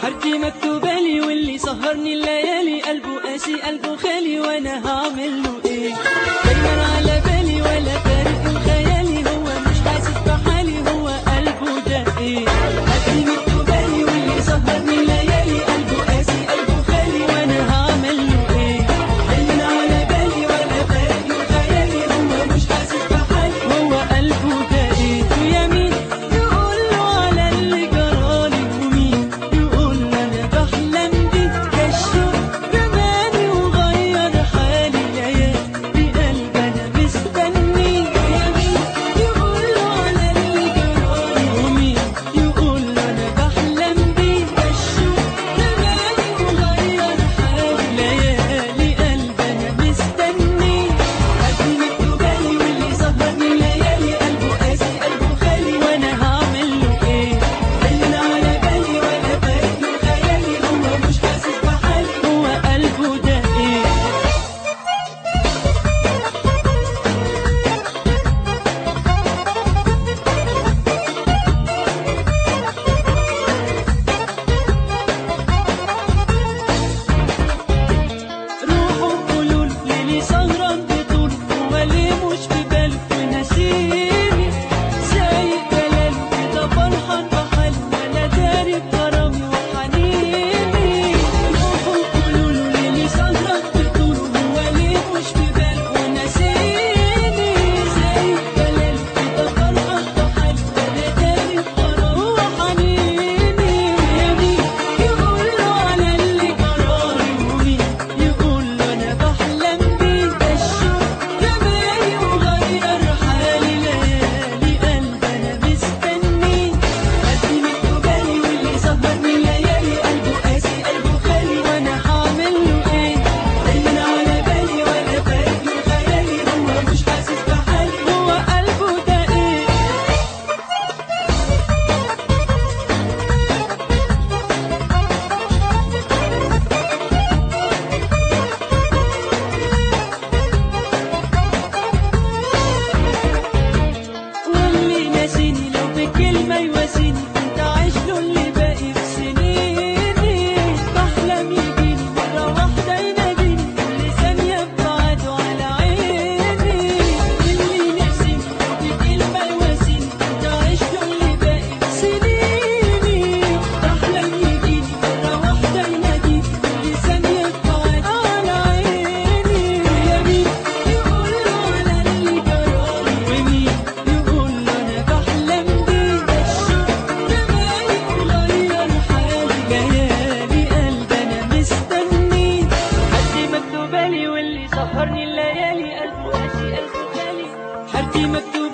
حرتي مكتوبة لي واللي سهرني الليالي قلبه قاسي قلبه خالي وانا هعمل له ايه دايما على بالي ولا فارق الخيالي هو مش حاسس بحالي هو قلبه ده ايه حرتي مكتوبة لي واللي سهرني الليالي قلبه قاسي قلبه خالي وانا هعمل له ايه دايما على بالي ولا فارق الخيالي هو مش حاسس بحالي هو قلبه ده ايه ويا مين يقول له على اللي جرالي ومين يقول له انا بحلم بيك كالشوق رماني وغير حالي ليالي قلبي انا مستني ويا مين يقول له على اللي جرالي ومين يقول له انا بحلم بيك كالشوق رماني وغير حالي ليالي قلبي انا مستني قلبي مكتوبالي واللي سهرني الليالي قلبه قاسي قلبه خالي وانا هعمل له ايه دايما على بالي ولا فارق له خيالي هو مش حاسس بحالي هو قلبه ده ايه روحوا قولوا ليلي سهران بطول هو ليه مش في باله ونسيني سايق دلاله كده فرحان بحاله ولا داري بغرامي وحنيني روحوا قولوا له ليلي سهران بطول هو ليه مش في باله ونسيني سايق دلاله كده فرحان بحاله ولا داري بغرامي وحنيني ويا مين يقول له على اللي جرالي ومين يقول له انا بحلم بيك ده الشوق رماني وغير حالي ليالي قلبي انا مستني قلبي مكتوبالي واللي سهرني الليالي قلبه قاسي قلبه خالي وانا هعمل له ايه دايما على بالي ولا فارق له خيالي هو مش حاسس بحالي هو قلبه ده ايه واللي ناسيني لو بكلمة يواسيني كنت عايش له اللي باقي في سنيني بحلم يجيني مرة واحدة يناديني كل ثانية ببعده على عيني اللي ناسيني لو بكلمة يواسيني كنت عايش له اللي باقي في سنيني بحلم يجيني مرة واحدة يناديني كل ثانية ببعده على عيني ويا مين يقول له على اللي جرالي ومين يقول له انا بحلم بيك الشوق رماني وغير حالي ليالي قلبي انا مستني حد مكتوبالي واللي سهرني الليالي قلبه قاسي قلبه غالي حد مكتوب